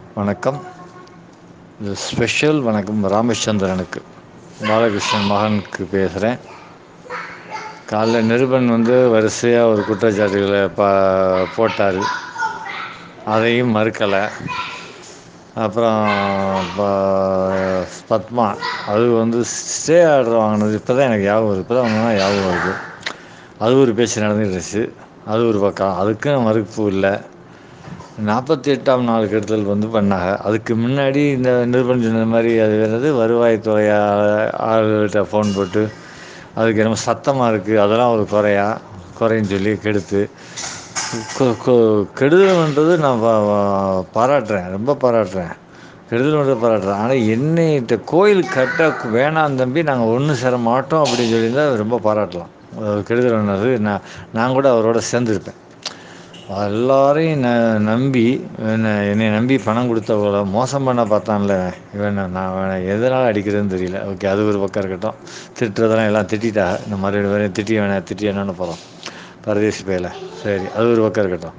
வணக்கம் இது ஸ்பெஷல் வணக்கம் ராமச்சந்திரனுக்கு பாலகிருஷ்ணன் மகனுக்கு பேசுகிறேன் காலைல நிருபன் வந்து வரிசையாக ஒரு குற்றச்சாட்டுகளை ப போட்டார் அதையும் மறுக்கலை அப்புறம் ப- பத்மா அது வந்து ஸ்டே ஆர்டர் வாங்கினது இப்போ தான் எனக்கு ஞாபகம் வருது இப்போ தான் வாங்கினா ஞாபகம் வருது அது ஒரு பேச்சு நடந்துருச்சு அது ஒரு பக்கம் அதுக்கும் மறுப்பு இல்லை நாற்பத்தி எட்டாம் நாள் கெடுதல் வந்து பண்ணாங்க அதுக்கு முன்னாடி இந்த நிருபன் சொன்ன மாதிரி அது என்னது வருவாய்த்துறை ஆ- ஆளுகிட்ட ஃபோன் போட்டு அதுக்கு என்னமோ சத்தமாக இருக்குது அதெல்லாம் ஒரு குறையா குறைன்னு சொல்லி கெடுத்து கொ- கொ- கெடுதல்ன்றது நான் பா- பா- பாராட்டுறேன் ரொம்ப பாராட்டுறேன் கெடுதல் பண்ணுறது பாராட்டுறேன் ஆனால் என்னைகிட்ட கோயில் கட்ட வேணாம் தம்பி நாங்கள் ஒன்றும் சேர மாட்டோம் அப்படின்னு சொல்லியிருந்தா ரொம்ப பாராட்டலாம் அது கெடுதல் பண்ணது நான் நான் கூட அவரோட சேர்ந்துருப்பேன் எல்லாரையும் ந நம்பி என்னை என்னை நம்பி பணம் கொடுத்தவங்கள மோசம் பண்ண பார்த்தான்ல இவன் நான் அவனை எதனால் அடிக்கிறதுன்னு தெரியல ஓகே அது ஒரு பக்கம் இருக்கட்டும் திட்டுறதெல்லாம் எல்லாம் திட்டாக இந்த மாதிரி ரெண்டு பேரையும் திட்டி வேணாம் திட்டி என்னன்னு போகிறோம் பரதேசி பையில சரி அது ஒரு பக்கம் இருக்கட்டும்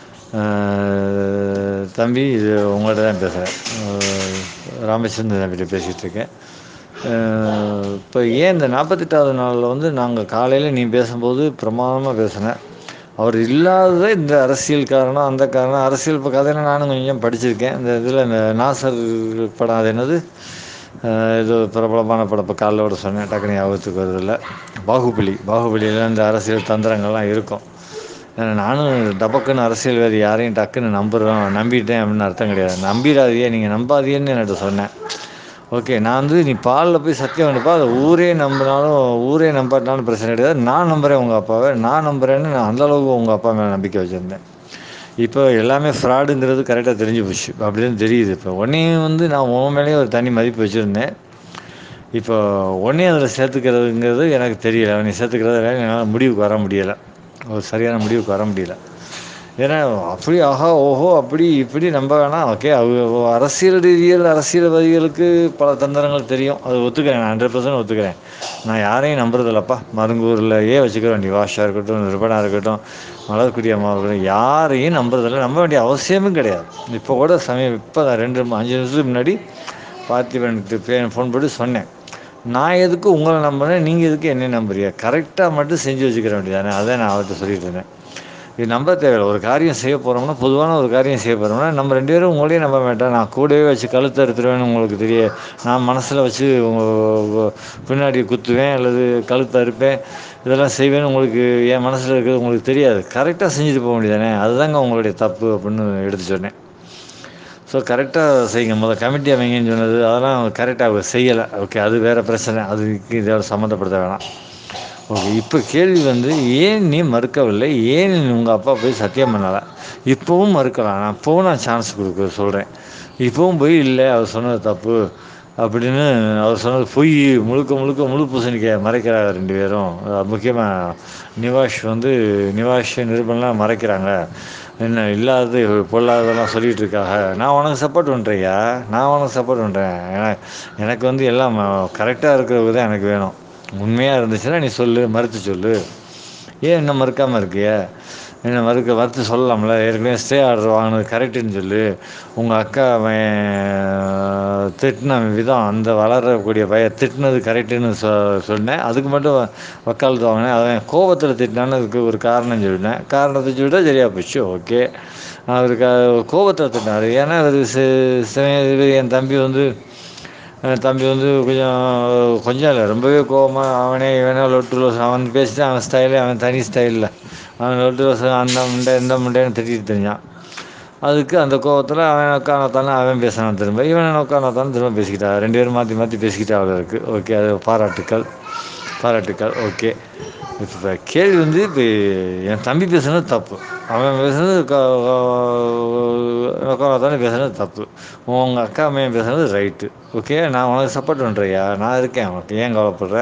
அஹ் தம்பி இது உங்கள்கிட்ட தான் பேசுகிறேன் ராமச்சந்திரன் தம்பிகிட்ட பேசிகிட்டு இருக்கேன் இப்போ ஏன் இந்த நாற்பத்தெட்டாவது நாளில் வந்து நாங்கள் காலையில் நீ பேசும்போது பிரமாதமாக பேசினேன் அவர் இல்லாதத இந்த அரசியல் காரணம் அந்த காரணம் அரசியல் இப்போ கதையில நானும் கொஞ்சம் படிச்சிருக்கேன் இந்த இதில் இந்த நாசர் படம் அது என்னது அஹ் இது பிரபலமான படம் இப்போ காலையோட சொன்னேன் டக்குனு ஞாபகத்துக்கு வருதில்ல பாகுபலி பாகுபலியில் இந்த அரசியல் தந்திரங்கள்லாம் இருக்கும் ஏன்னா நானும் டபக்குன்னு அரசியல்வாதி யாரையும் டக்குன்னு நம்புகிறோம் நம்பிட்டேன் அப்படின்னு அர்த்தம் கிடையாது நம்பிடாதீங்க நீங்கள் நம்பாதீங்கன்னு என்கிட்ட சொன்னேன் ஓகே நான் வந்து நீ பாலில் போய் சத்தியம் பண்ணிப்பா அதை ஊரே நம்பினாலும் ஊரே நம்பாட்டினாலும் பிரச்சனை கிடையாது நான் நம்புகிறேன் உங்கள் அப்பாவை நான் நம்புகிறேன்னு நான் அந்தளவுக்கு உங்கள் அப்பா மேலே நம்பிக்கை வச்சுருந்தேன் இப்போ எல்லாமே ஃப்ராடுங்கிறது கரெக்டாக தெரிஞ்சு போச்சு அப்படின்னு தெரியுது இப்போ உன்னையும் வந்து நான் உன் மேலேயே ஒரு தனி மதிப்பு வச்சுருந்தேன் இப்போ உன்னையும் அதில் சேர்த்துக்கிறதுங்கிறது எனக்கு தெரியல நீ சேர்த்துக்கிறது என்னால் முடிவுக்கு வர முடியலை ஒரு சரியான முடிவுக்கு வர முடியல ஏன்னா அப்படி ஆஹா ஓஹோ அப்படி இப்படி நம்ப வேணாம் ஓகே அவங்க அரசியல் ரீதியில் அரசியல்வாதிகளுக்கு பல தந்திரங்கள் தெரியும் அது ஒத்துக்கிறேன் நான் ஹண்ட்ரட் பர்சன்ட் ஒத்துக்கிறேன் நான் யாரையும் நம்புறதில்லப்பா மருங்கூர்லையே வச்சுக்கிறேன் நிவாஷா இருக்கட்டும் நிருபனா இருக்கட்டும் மலர்குடி அம்மா இருக்கட்டும் யாரையும் நம்புறதில்ல நம்ப வேண்டிய அவசியமும் கிடையாது இப்போ கூட சமயம் இப்போ தான் ரெண்டு அஞ்சு நிமிஷத்துக்கு முன்னாடி பார்த்திபனுக்கு ஃபோன் போட்டு சொன்னேன் நான் எதுக்கு உங்களை நம்புறேன் நீங்கள் எதுக்கு என்னை நம்புறீங்க கரெக்டாக மட்டும் செஞ்சு வச்சுக்கிற வேண்டியதானே அதான் நான் அவர்கிட்ட சொல்லிட்டு இருந்தேன் இது நம்ப தேவையில்லை ஒரு காரியம் செய்ய போகிறோம்னா பொதுவான ஒரு காரியம் செய்ய போகிறோம்னா நம்ம ரெண்டு பேரும் உங்களையும் நம்ப மாட்டேன் நான் கூடவே வச்சு கழுத்து அறுத்துருவேன்னு உங்களுக்கு தெரிய நான் மனசில் வச்சு உங்கள் பின்னாடி குத்துவேன் அல்லது கழுத்து அறுப்பேன் இதெல்லாம் செய்வேன்னு உங்களுக்கு என் மனசில் இருக்கிறது உங்களுக்கு தெரியாது கரெக்டாக செஞ்சுட்டு போக வேண்டியதானே அதுதாங்க உங்களுடைய தப்பு அப்படின்னு எடுத்து சொன்னேன் ஸோ கரெக்டாக செய்யுங்க முதல்ல கமிட்டி அமைங்கன்னு சொன்னது அதெல்லாம் கரெக்டாக செய்யலை ஓகே அது வேறு பிரச்சனை அதுக்கு இதோட சம்மந்தப்படுத்த வேணாம் ஓகே இப்போ கேள்வி வந்து ஏன் நீ மறுக்கவில்லை ஏன் உங்கள் அப்பா போய் சத்தியம் பண்ணலை இப்போவும் மறுக்கலாம் நான் இப்போவும் நான் சான்ஸ் கொடுக்க சொல்கிறேன் இப்போவும் போய் இல்லை அவர் சொன்னது தப்பு அப்படின்னு அவர் சொன்னது பொய் முழுக்க முழுக்க முழு பூசணிக்காய் மறைக்கிறாங்க ரெண்டு பேரும் முக்கியமாக நிவாஷ் வந்து நிவாஷ் நிருபம்லாம் மறைக்கிறாங்க என்ன இல்லாதது பொல்லாததெல்லாம் சொல்லிகிட்டு இருக்காங்க நான் உனக்கு சப்போர்ட் பண்ணுறேயா நான் உனக்கு சப்போர்ட் பண்ணுறேன் ஏன்னா எனக்கு வந்து எல்லாம் கரெக்டாக இருக்கிறது தான் எனக்கு வேணும் உண்மையாக இருந்துச்சுன்னா நீ சொல்லு மறுத்து சொல்லு ஏன் இன்னும் மறுக்காமல் இருக்கிய என்ன மறுக்க மறுத்து சொல்லலாம்ல ஏற்கனவே ஸ்டே ஆர்டர் வாங்கினது கரெக்டுன்னு சொல்லு உங்கள் அக்கா அவன் திட்டின விதம் அந்த வளரக்கூடிய பையன் திட்டினது கரெக்டுன்னு சொ சொன்னேன் அதுக்கு மட்டும் வக்காலத்து வாங்கினேன் அவன் கோபத்தில் திட்டினான்னு அதுக்கு ஒரு காரணம் சொல்லினேன் காரணத்தை சொல்லிட்டா சரியாக போச்சு ஓகே அவருக்கு கோபத்தில் திட்டினார் ஏன்னா அவர் சி- சி- என் தம்பி வந்து என் தம்பி வந்து கொஞ்சம் கொஞ்சம் இல்லை ரொம்பவே கோவமாக அவனே இவனே லொட்டு லோசம் அவன் பேசிட்டு அவன் ஸ்டைலு அவன் தனி ஸ்டைலில் அவன் லொட்டு லோசம் அந்த முண்டை இந்த முண்டைன்னு திட்டிட்டு தெரிஞ்சான் அதுக்கு அந்த கோவத்தில் அவன் உட்காந்தாத்தானே அவன் பேசினான் திரும்ப இவன் உட்காந்தாத்தானே திரும்ப பேசிக்கிட்டா ரெண்டு பேரும் மாற்றி மாற்றி பேசிக்கிட்டா அவ்வளோ இருக்குது ஓகே அது பாராட்டுக்கள் பாராட்டுக்கள் ஓகே இப்போ கேள்வி வந்து இப்போ என் தம்பி பேசுனது தப்பு அவன் பேசுனது உட்காந்தானே பேசுனது தப்பு உங்கள் அக்கா அம்மையன் பேசுனது ரைட்டு ஓகே நான் உனக்கு சப்போர்ட் பண்ணுறியா நான் இருக்கேன் உனக்கு ஏன் கவலைப்படுற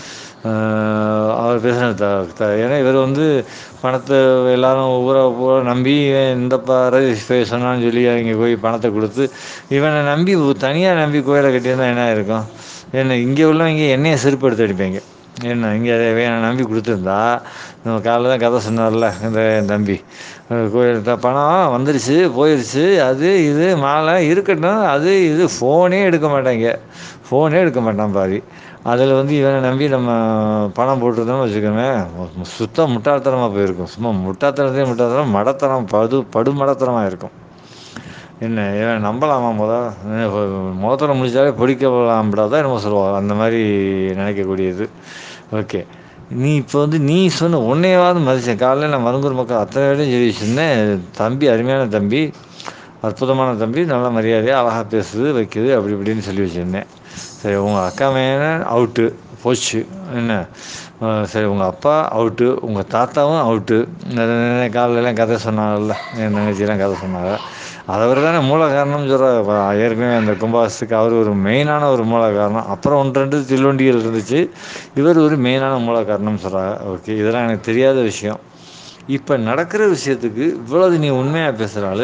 ஆஹ் அவர் பேசுனது த த ஏன்னா இவர் வந்து பணத்தை எல்லாரும் ஊரை பூரா நம்பி இவன் இந்த ரஜிஷ் போய் சொன்னான்னு சொல்லி அவங்க போய் பணத்தை கொடுத்து இவனை நம்பி தனியாக நம்பி கோயிலை கட்டியிருந்தா என்ன இருக்கும் என்ன இங்கே உள்ளவங்க என்னையை செருப்பு எடுத்து அடிப்பாங்க என்ன இங்கே வேணை நம்பி கொடுத்துருந்தா நம்ம காலைல தான் கதை சொன்னார்ல இந்த என் தம்பி கோயில்கிட்ட பணம் வந்துருச்சு போயிடுச்சு அது இது மாலை இருக்கட்டும் அது இது ஃபோனே எடுக்க மாட்டாங்க ஃபோனே எடுக்க மாட்டான் பாதி அதில் வந்து இவனை நம்பி நம்ம பணம் போட்டிருந்தோம்னு வச்சுக்கோங்க சுத்த முட்டாள்தனமாக போயிருக்கும் சும்மா முட்டாள்தனத்தையே முட்டாள்தனம் மடத்தனம் படு படு மடத்தனமாக இருக்கும் என்ன இவன் நம்பலாமா முத முகத்தில் முடிச்சாலே பிடிக்கலாம் தான் என்னமோ சொல்லுவாங்க அந்த மாதிரி நினைக்கக்கூடியது ஓகே நீ இப்போ வந்து நீ சொன்ன உன்னையாவது மதிச்சேன் காலையில் நான் மருங்கூர் மக்கள் அத்தனை பேரையும் சொல்லி வச்சுருந்தேன் தம்பி அருமையான தம்பி அற்புதமான தம்பி நல்ல மரியாதையாக அழகாக பேசுது வைக்குது அப்படி இப்படின்னு சொல்லி வச்சுருந்தேன் சரி உங்கள் அக்கா மேன அவுட்டு போச்சு என்ன அஹ் சரி உங்கள் அப்பா அவுட்டு உங்கள் தாத்தாவும் அவுட்டு காலையிலாம் கதை சொன்னாங்கல்ல என் தங்கச்சியெல்லாம் கதை சொன்னாங்க அவர் தானே மூல காரணம்னு சொல்கிற ஏற்கனவே அந்த கும்பாசத்துக்கு அவர் ஒரு மெயினான ஒரு மூல காரணம் அப்புறம் ஒன்று ரெண்டு தில்வண்டிகள் இருந்துச்சு இவர் ஒரு மெயினான மூல காரணம்னு சொல்கிறாங்க ஓகே இதெல்லாம் எனக்கு தெரியாத விஷயம் இப்போ நடக்கிற விஷயத்துக்கு இவ்வளவு நீ உண்மையாக பேசுகிறாள்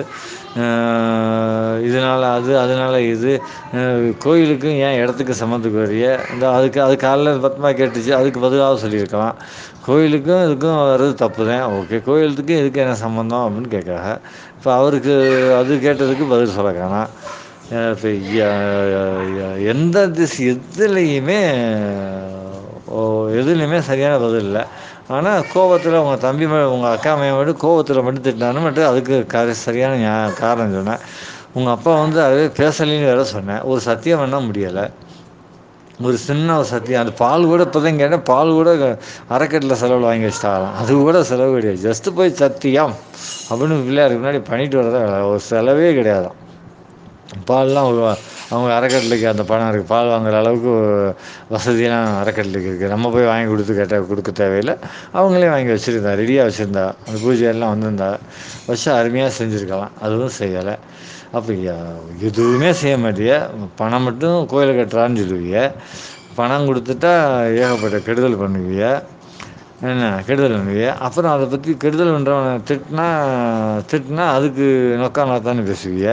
இதனால் அது அதனால் இது அஹ் கோயிலுக்கு ஏன் இடத்துக்கு சம்மந்தத்துக்கு வரிய இந்த அதுக்கு அது காலைல பத்மா கேட்டுச்சு அதுக்கு பதிலாக சொல்லியிருக்கலாம் கோயிலுக்கும் இதுக்கும் வர்றது தப்பு தான் ஓகே கோயிலுக்கு இதுக்கு என்ன சம்மந்தம் அப்படின்னு கேட்குறாங்க இப்போ அவருக்கு அது கேட்டதுக்கு பதில் சொல்ல காணாம் இப்போ எந்த திஸ் எதுலேயுமே ஓ எதுலேயுமே சரியான பதில் இல்லை ஆனால் கோவத்தில் உங்கள் தம்பி மேலே உங்கள் அக்கா மேலே மட்டும் கோவத்தில் மட்டும் திட்டினான்னு மட்டும் அதுக்கு க சரியான ஞா காரணம் சொன்னேன் உங்கள் அப்பா வந்து அதுவே பேசலைன்னு வேற சொன்னேன் ஒரு சத்தியம் பண்ண முடியலை ஒரு சின்ன ஒரு சத்தியம் அந்த பால் கூட இப்போ தான் கேட்டேன் பால் கூட அரைக்கட்டில் செலவில் வாங்கி வச்சுட்டாங்களாம் அது கூட செலவு கிடையாது ஜஸ்ட்டு போய் சத்தியம் அப்படின்னு பிள்ளையாருக்கு முன்னாடி பண்ணிட்டு வரதான் வேலை. ஒரு செலவே கிடையாதாம் பால்லாம் ஒரு அவங்க அறக்கட்டளைக்கு அந்த பணம் இருக்குது பால் வாங்குற அளவுக்கு வசதியெல்லாம் அறக்கட்டளைக்கு இருக்குது நம்ம போய் வாங்கி கொடுத்து கேட்டால் கொடுக்க தேவையில்லை அவங்களே வாங்கி வச்சுருந்தா ரெடியாக வச்சுருந்தா அந்த பூஜையெல்லாம் வந்திருந்தா வச்சு அருமையாக செஞ்சுருக்கலாம் அதுவும் செய்யலை அப்போ எதுவுமே செய்ய மாட்டிய பணம் மட்டும் கோயிலை கட்டுறான்னு சொல்லுவீங்க பணம் கொடுத்துட்டா ஏகப்பட்ட கெடுதல் பண்ணுவீங்க என்ன கெடுதல் பண்ணுவீங்க அப்புறம் அதை பற்றி கெடுதல் பண்ணுறவனை திட்டினா திட்டினா அதுக்கு நொக்கா நொக்கான்னு பேசுவீங்க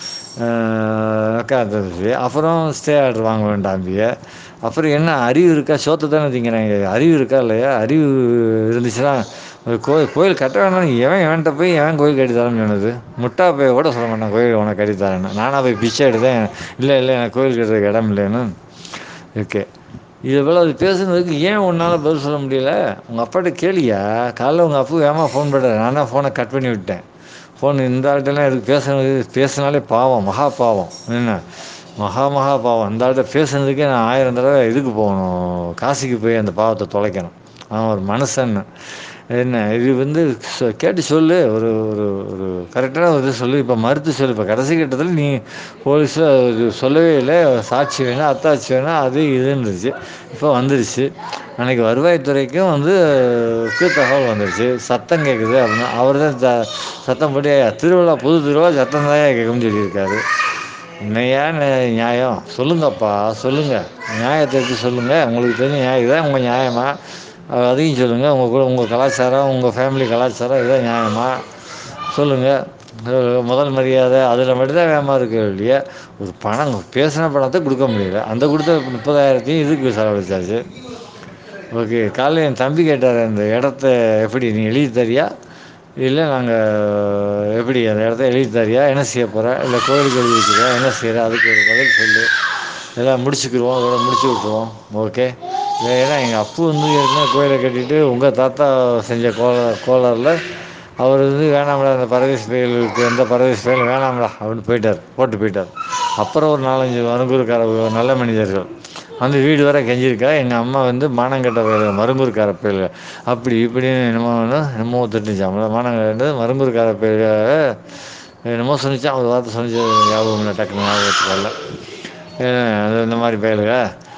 நொக்கா பேசுவீங்க அப்புறம் ஸ்டே ஆர்டர் வாங்க வேண்டாம்பிய அப்புறம் என்ன அறிவு இருக்கா சோத்தை தானே திங்கிறாங்க அறிவு இருக்கா இல்லையா அறிவு இருந்துச்சுன்னா ஒரு கோயில் கோயில் கட்ட வேணாம் எவன் எவன்கிட்ட போய் எவன் கோயில் கட்டி தரேன்னு சொன்னது முட்டா போய் கூட சொல்ல மாட்டான் கோயில் உனக்கு கட்டி தரேன்னு நானாக போய் பிச்சை எடுத்தேன் இல்லை இல்லை எனக்கு கோயில் கட்டுறதுக்கு இடம் இல்லைன்னு ஓகே இது போல் அது பேசுனதுக்கு ஏன் உன்னால் பதில் சொல்ல முடியல உங்கள் அப்பாட்ட கேளியா காலைல உங்கள் அப்பா ஏமா ஃபோன் பண்ணுறேன் நான் தான் ஃபோனை கட் பண்ணி விட்டேன் ஃபோன் இந்த ஆள்கிட்டலாம் எதுக்கு பேசுனது பேசினாலே பாவம் மகா பாவம் என்ன மகா மகா பாவம் அந்த ஆள்கிட்ட பேசுனதுக்கே நான் ஆயிரம் தடவை இதுக்கு போகணும் காசிக்கு போய் அந்த பாவத்தை தொலைக்கணும் அவன் ஒரு மனுஷன் என்ன இது வந்து சொ- கேட்டு சொல்லு ஒரு ஒரு ஒரு கரெக்டான ஒரு இது சொல்லு இப்போ மறுத்து சொல்லு இப்போ கடைசி கட்டத்தில் நீ போலீஸில் இது சொல்லவே இல்லை சாட்சி வேணும் அத்தாட்சி வேணும் அது இதுன்னு இருந்துச்சு இப்போ வந்துருச்சு அன்னைக்கு வருவாய்த்துறைக்கும் வந்து க்கு தகவல் வந்துருச்சு சத்தம் கேட்குது அப்படின்னா அவர் தான் த சத்தம் போட்டு "ஏய்யா, திருவிழா புது திருவிழா சத்தம் தான் கேட்கும்னு சொல்லியிருக்காரு என்னையா நே- நியாயம் சொல்லுங்கப்பா சொல்லுங்க நியாயத்தை எடுத்து சொல்லுங்க உங்களுக்கு தெரிஞ்ச நியாயம் இதான் உங்கள் நியாயமா அஹ் அதையும் சொல்லுங்க உங்கள் கூட உங்கள் கலாச்சாரம் உங்கள் ஃபேமிலி கலாச்சாரம் இதான் நியாயமா சொல்லுங்க அஹ் முதல் மரியாதை அதில் மட்டும்தான் வேகமாக இருக்கு இல்லையா ஒரு பணம் பேசின பணத்தை கொடுக்க முடியல அந்த கொடுத்த முப்பதாயிரத்தையும் இதுக்கு செலவழிச்சாச்சு ஓகே காலையில் என் தம்பி கேட்டார் அந்த இடத்த எப்படி நீ எழுதி தரியா இல்லை நாங்கள் எப்படி அந்த இடத்த எழுதி தரியா என்ன செய்ய போகிற இல்லை கோயிலுக்கு எழுதி வைக்கிறியா என்ன செய்கிற அதுக்கு ஒரு பதில் சொல்லு எல்லாம் முடிச்சுக்கிடுவோம் அதோட முடிச்சு விட்ருவோம் ஓகே ஏன்னா எங்கள் அப்பு வந்து ஏற்கனவே கோயிலை கட்டிட்டு உங்கள் தாத்தா செஞ்ச கோல கோளாறில் அவர் வந்து வேணாம்டா அந்த பரதேஷ் பயலுக்கு எந்த பரதேஷ் பயலும் வேணாம்டா அப்படின்னு போயிட்டார் போட்டு போயிட்டார் அப்புறம் ஒரு நாலஞ்சு மருங்கூர்கார நல்ல மனிதர்கள் வந்து வீடு வர கெஞ்சிருக்கா எங்கள் அம்மா வந்து மானங்கட்ட பயலுக மருங்கூர்கார பயலுக அப்படி இப்படின்னு என்னமோ ஒன்று என்னமோ திட்டுச்சாமல மானங்கட்டு மருங்கூர்கார பயலுக என்னமோ சொன்னிச்சான் ஒரு வார்த்தை சொன்னிச்சு ஞாபகம் இல்லை டக்குனு ஞாபகத்துக்கு வரல அஹ் அது இந்த மாதிரி பயலுக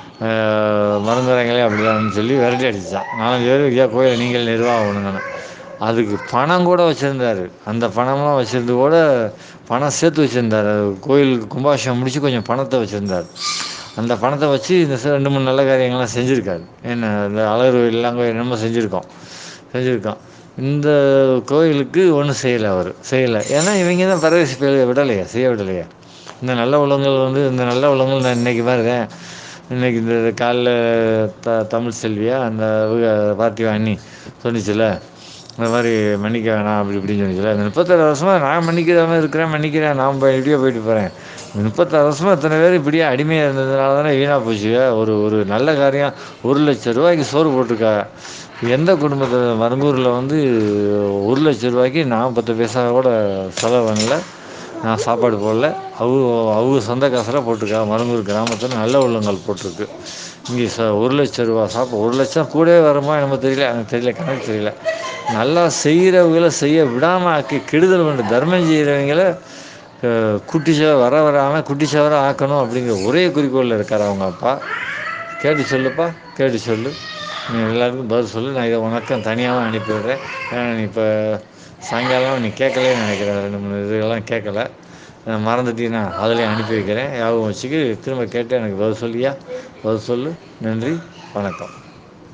மருந்துரைங்களே அப்படிதான்னு சொல்லி விரட்டி அடிச்சான் நாலஞ்சு பேர் ஐயா கோயிலை நீங்கள் நிர்வாகம் பண்ணுங்கன்னு அதுக்கு பணம் கூட வச்சுருந்தாரு அந்த பணம்லாம் வச்சுருந்து கூட பணம் சேர்த்து வச்சுருந்தார் கோயிலுக்கு கும்பாபிஷேகம் முடிச்சு கொஞ்சம் பணத்தை வச்சுருந்தார் அந்த பணத்தை வச்சு இந்த ச- ரெண்டு மூணு நல்ல காரியங்கள்லாம் செஞ்சுருக்காரு என்ன இந்த அழகு எல்லாம் கோயில் என்னமோ செஞ்சுருக்கோம் செஞ்சுருக்கோம் இந்த கோயிலுக்கு ஒன்றும் செய்யலை அவர் செய்யலை ஏன்னா இவங்க தான் பரவேசி பேர் விடலையா செய்ய விடலையா இந்த நல்ல உள்ளங்கள் வந்து இந்த நல்ல உள்ளங்கள் நான் இன்னைக்கு பாருங்க இன்னைக்கு இந்த காலைல த தமிழ் செல்வியா அந்த இவங்க பார்த்திவா அண்ணி சொன்னிச்சுல இந்த மாரி மன்னிக்க வேணா அப்டி இப்டின்னு சொன்னிச்சில அந்த முப்பத்தாறு வருஷமா நா மன்னிக்காம இருக்கிறே மன்னிக்கிறே நா எப்டியோ போயிட்டு போறே முப்பத்தாறு வருஷமா இத்தன பேர் இப்டியே அடிமையா இருந்ததுனால தானே வீணா போச்சுங்க ஒரு ஒரு நல்ல காரியோ ஒரு லட்ச ரூபாய்க்கு சோறு போட்ருக்கா எந்த குடும்பத்துல மருங்கூர்ல வந்து ஒரு லட்ச ரூபாய்க்கு நா பத்து பைசா கூட செலவு பண்ல நா சாப்பாடு போடல அவுக அவுக சொந்த காசுல போட்ருக்கா மருங்கூர் கிராமத்துல நல்ல உள்ளங்கள் போட்ருக்கு இங்கே ச ஒரு லட்ச ரூபா சாப்பா ஒரு லட்சோ கூடவே வருமா என்னமோ தெரியல எனக்கு தெரியல கணக்கு தெரியல நல்லா செய்றவகள செய்ய விடாம ஆக்கி கெடுதல் பண்ற தர்மோ செய்றவங்கள அ குட்டி செவுர வர விடாம குட்டி செவுரா ஆக்கணு அப்டிங்கிற ஒரே குறிக்கோள்ல இருக்காரு அவங்க அப்பா கேட்டு சொல்லுப்பா கேட்டு சொல்லு நீ எல்லாருக்கு பதில் சொல்லு நா இத உனக்கு தனியாவு அனுப்பி விட்றே ஏன்னா நீ இப்ப சாயங்காலோ நீ கேட்கலன்னு நெனைக்கிறே ரெண்டு மூணு இதுகல்லா கேட்கல மறந்துட்டீன்னா அதுலயு அனுப்பி வைக்கிறே ஞாபகோ வச்சுக்கு திரும்ப கேட்டு எனக்கு பதில் சொல்லுவியா பதில் சொல்லு நன்றி வணக்கம்